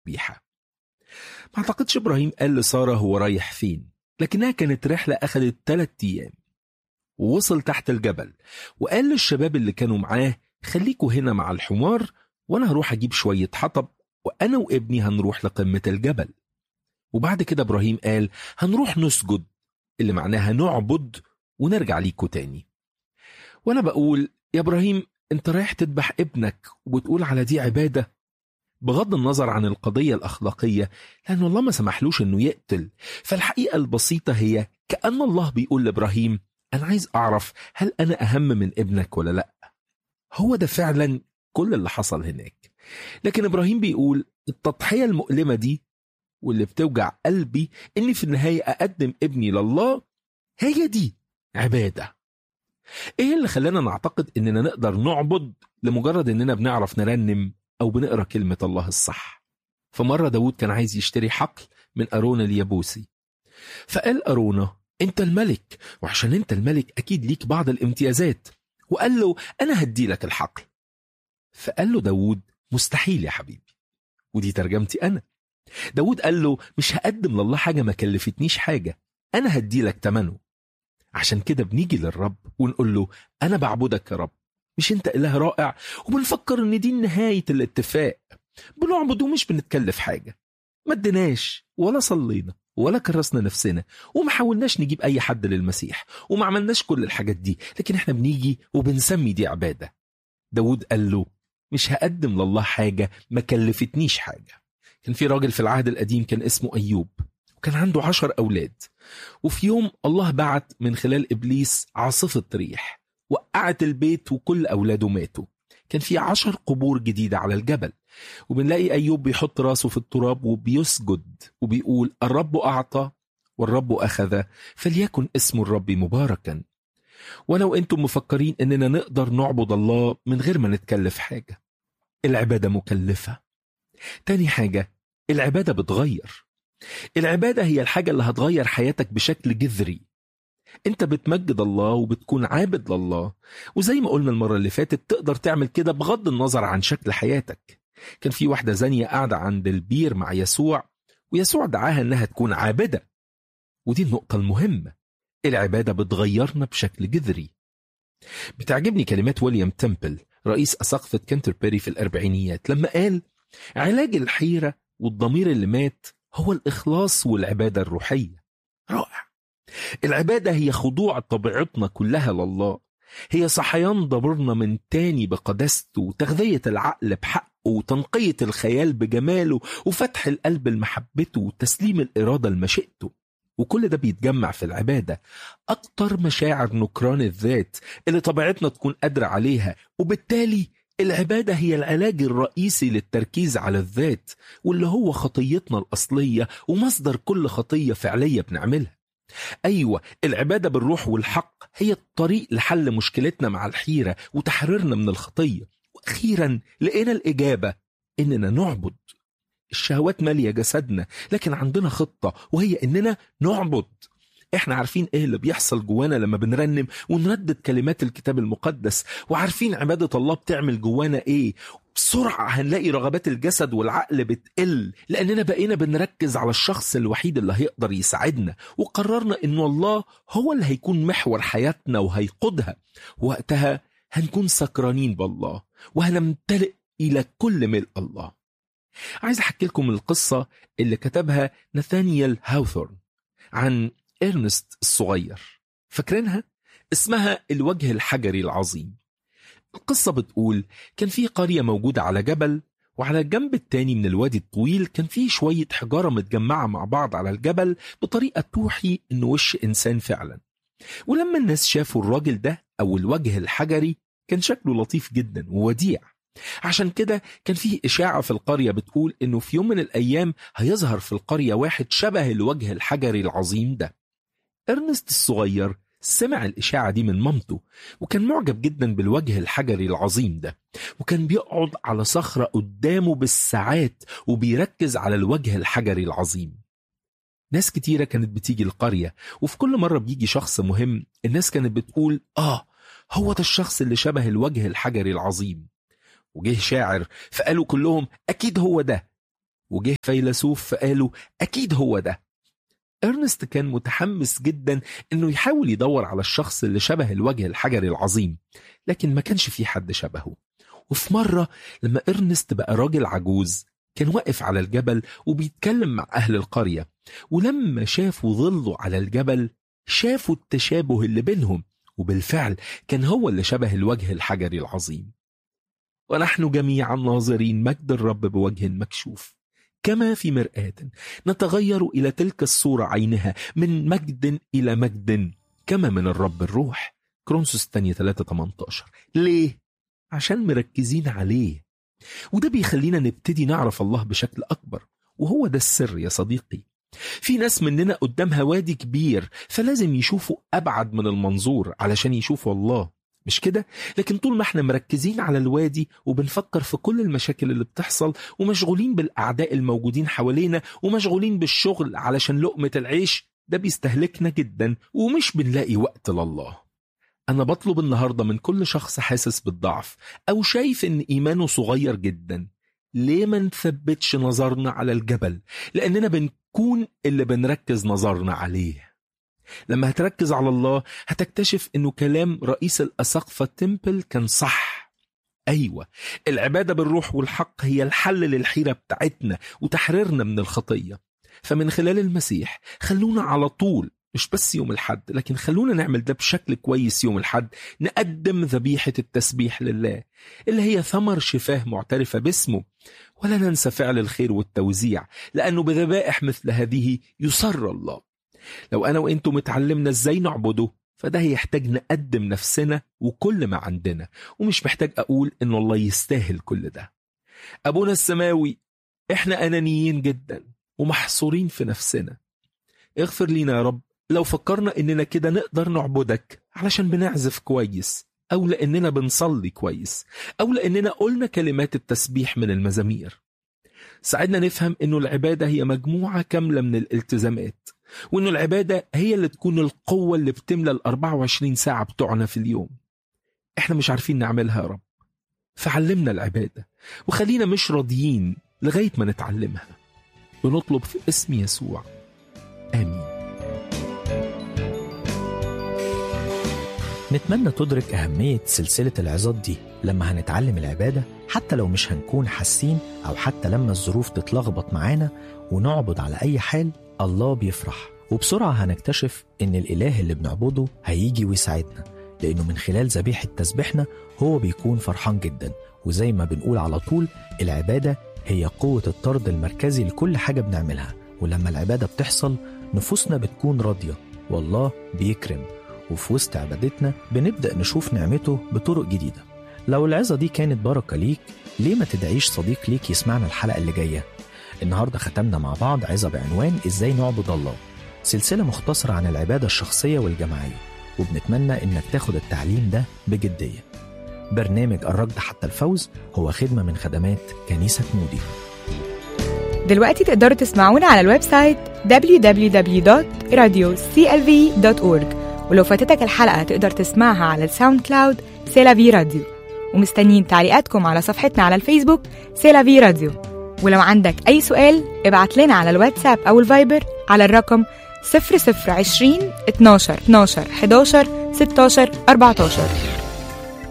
تسبيحة ما اعتقدش إبراهيم قال لسارة هو رايح فين لكنها كانت رحلة أخذت ثلاثة أيام ووصل تحت الجبل وقال للشباب اللي كانوا معاه خليكوا هنا مع الحمار وأنا هروح أجيب شوية حطب وأنا وابني هنروح لقمة الجبل وبعد كده إبراهيم قال هنروح نسجد اللي معناها نعبد ونرجع ليكوا تاني وأنا بقول يا إبراهيم أنت رايح تذبح ابنك وبتقول على دي عبادة بغض النظر عن القضية الأخلاقية لأن الله ما سمحلوش أنه يقتل فالحقيقة البسيطة هي كأن الله بيقول لإبراهيم أنا عايز أعرف هل أنا أهم من ابنك ولا لأ هو ده فعلا كل اللي حصل هناك لكن إبراهيم بيقول التضحية المؤلمة دي واللي بتوجع قلبي إني في النهاية أقدم ابني لله هي دي عبادة إيه اللي خلانا نعتقد إننا نقدر نعبد لمجرد إننا بنعرف نرنم أو بنقرأ كلمة الله الصح فمرة داود كان عايز يشتري حقل من أرونا اليابوسي فقال أرونا أنت الملك وعشان أنت الملك أكيد ليك بعض الامتيازات وقال له أنا هدي لك الحقل فقال له داود مستحيل يا حبيبي ودي ترجمتي أنا داود قال له مش هقدم لله حاجة ما كلفتنيش حاجة أنا هدي لك تمنه عشان كده بنيجي للرب ونقول له أنا بعبدك يا رب مش أنت إله رائع وبنفكر إن دي نهاية الاتفاق بنعبد ومش بنتكلف حاجة ما اديناش ولا صلينا ولا كرسنا نفسنا وما حاولناش نجيب أي حد للمسيح وما عملناش كل الحاجات دي لكن احنا بنيجي وبنسمي دي عبادة داود قال له مش هقدم لله حاجة ما كلفتنيش حاجة كان في راجل في العهد القديم كان اسمه أيوب وكان عنده عشر أولاد وفي يوم الله بعت من خلال إبليس عاصفة ريح وقعت البيت وكل أولاده ماتوا كان في عشر قبور جديدة على الجبل وبنلاقي أيوب بيحط راسه في التراب وبيسجد وبيقول الرب أعطى والرب أخذ فليكن اسم الرب مباركا ولو أنتم مفكرين أننا نقدر نعبد الله من غير ما نتكلف حاجة العبادة مكلفة تاني حاجة العبادة بتغير العبادة هي الحاجة اللي هتغير حياتك بشكل جذري انت بتمجد الله وبتكون عابد لله وزي ما قلنا المرة اللي فاتت تقدر تعمل كده بغض النظر عن شكل حياتك كان في واحدة زانية قاعدة عند البير مع يسوع ويسوع دعاها انها تكون عابدة ودي النقطة المهمة العبادة بتغيرنا بشكل جذري بتعجبني كلمات ويليام تمبل رئيس أساقفة كنتربري في الأربعينيات لما قال علاج الحيرة والضمير اللي مات هو الإخلاص والعبادة الروحية رائع العبادة هي خضوع طبيعتنا كلها لله هي صحيان ضميرنا من تاني بقداسته وتغذية العقل بحقه وتنقية الخيال بجماله وفتح القلب لمحبته وتسليم الإرادة لمشيئته وكل ده بيتجمع في العبادة أكتر مشاعر نكران الذات اللي طبيعتنا تكون قادرة عليها وبالتالي العبادة هي العلاج الرئيسي للتركيز على الذات واللي هو خطيتنا الأصلية ومصدر كل خطية فعلية بنعملها أيوة العبادة بالروح والحق هي الطريق لحل مشكلتنا مع الحيرة وتحريرنا من الخطية وأخيرا لقينا الإجابة إننا نعبد الشهوات مالية جسدنا لكن عندنا خطة وهي إننا نعبد احنا عارفين ايه اللي بيحصل جوانا لما بنرنم ونردد كلمات الكتاب المقدس وعارفين عبادة الله بتعمل جوانا ايه بسرعة هنلاقي رغبات الجسد والعقل بتقل لأننا بقينا بنركز على الشخص الوحيد اللي هيقدر يساعدنا وقررنا إنه الله هو اللي هيكون محور حياتنا وهيقودها وقتها هنكون سكرانين بالله وهنمتلئ إلى كل ملء الله عايز أحكي لكم القصة اللي كتبها ناثانيال هاوثورن عن إرنست الصغير فاكرينها؟ اسمها الوجه الحجري العظيم القصة بتقول كان في قرية موجودة على جبل وعلى الجنب التاني من الوادي الطويل كان في شوية حجارة متجمعة مع بعض على الجبل بطريقة توحي إنه وش إنسان فعلا ولما الناس شافوا الراجل ده أو الوجه الحجري كان شكله لطيف جدا ووديع عشان كده كان فيه إشاعة في القرية بتقول إنه في يوم من الأيام هيظهر في القرية واحد شبه الوجه الحجري العظيم ده إرنست الصغير سمع الإشاعة دي من مامته وكان معجب جدا بالوجه الحجري العظيم ده وكان بيقعد على صخرة قدامه بالساعات وبيركز على الوجه الحجري العظيم ناس كتيرة كانت بتيجي القرية وفي كل مرة بيجي شخص مهم الناس كانت بتقول آه هو ده الشخص اللي شبه الوجه الحجري العظيم وجه شاعر فقالوا كلهم أكيد هو ده وجه فيلسوف فقالوا أكيد هو ده إرنست كان متحمس جدا إنه يحاول يدور على الشخص اللي شبه الوجه الحجري العظيم لكن ما كانش في حد شبهه وفي مرة لما إرنست بقى راجل عجوز كان واقف على الجبل وبيتكلم مع أهل القرية ولما شافوا ظله على الجبل شافوا التشابه اللي بينهم وبالفعل كان هو اللي شبه الوجه الحجري العظيم ونحن جميعا ناظرين مجد الرب بوجه مكشوف كما في مرآة نتغير إلى تلك الصورة عينها من مجد إلى مجد كما من الرب الروح كرونسوس الثانية 3 18 ليه؟ عشان مركزين عليه وده بيخلينا نبتدي نعرف الله بشكل أكبر وهو ده السر يا صديقي في ناس مننا قدامها وادي كبير فلازم يشوفوا أبعد من المنظور علشان يشوفوا الله مش كده؟ لكن طول ما احنا مركزين على الوادي وبنفكر في كل المشاكل اللي بتحصل ومشغولين بالأعداء الموجودين حوالينا ومشغولين بالشغل علشان لقمة العيش ده بيستهلكنا جدا ومش بنلاقي وقت لله أنا بطلب النهاردة من كل شخص حاسس بالضعف أو شايف إن إيمانه صغير جدا ليه ما نثبتش نظرنا على الجبل لأننا بنكون اللي بنركز نظرنا عليه لما هتركز على الله هتكتشف انه كلام رئيس الأساقفة تمبل كان صح أيوة العبادة بالروح والحق هي الحل للحيرة بتاعتنا وتحريرنا من الخطية فمن خلال المسيح خلونا على طول مش بس يوم الحد لكن خلونا نعمل ده بشكل كويس يوم الحد نقدم ذبيحة التسبيح لله اللي هي ثمر شفاه معترفة باسمه ولا ننسى فعل الخير والتوزيع لأنه بذبائح مثل هذه يسر الله لو أنا وإنتم اتعلمنا إزاي نعبده فده هيحتاج نقدم نفسنا وكل ما عندنا ومش محتاج أقول إن الله يستاهل كل ده أبونا السماوي إحنا أنانيين جدا ومحصورين في نفسنا اغفر لينا يا رب لو فكرنا إننا كده نقدر نعبدك علشان بنعزف كويس أو لأننا بنصلي كويس أو لأننا قلنا كلمات التسبيح من المزامير ساعدنا نفهم إنه العبادة هي مجموعة كاملة من الالتزامات وإنه العبادة هي اللي تكون القوة اللي بتملى ال 24 ساعة بتوعنا في اليوم إحنا مش عارفين نعملها يا رب فعلمنا العبادة وخلينا مش راضيين لغاية ما نتعلمها ونطلب في اسم يسوع آمين نتمنى تدرك أهمية سلسلة العظات دي لما هنتعلم العبادة حتى لو مش هنكون حاسين أو حتى لما الظروف تتلخبط معانا ونعبد على أي حال الله بيفرح وبسرعة هنكتشف إن الإله اللي بنعبده هيجي ويساعدنا لأنه من خلال ذبيحة تسبيحنا هو بيكون فرحان جدا وزي ما بنقول على طول العبادة هي قوة الطرد المركزي لكل حاجة بنعملها ولما العبادة بتحصل نفوسنا بتكون راضية والله بيكرم وفي وسط عبادتنا بنبدأ نشوف نعمته بطرق جديدة لو العظة دي كانت بركة ليك ليه ما تدعيش صديق ليك يسمعنا الحلقة اللي جاية النهاردة ختمنا مع بعض عظة بعنوان إزاي نعبد الله سلسلة مختصرة عن العبادة الشخصية والجماعية وبنتمنى إنك تاخد التعليم ده بجدية برنامج الركض حتى الفوز هو خدمة من خدمات كنيسة مودي دلوقتي تقدروا تسمعونا على الويب سايت www.radioclv.org ولو فاتتك الحلقة تقدر تسمعها على الساوند كلاود سيلافي راديو ومستنيين تعليقاتكم على صفحتنا على الفيسبوك سيلافي راديو ولو عندك أي سؤال ابعت لنا على الواتساب أو الفايبر على الرقم 0020 12 12 11 16 14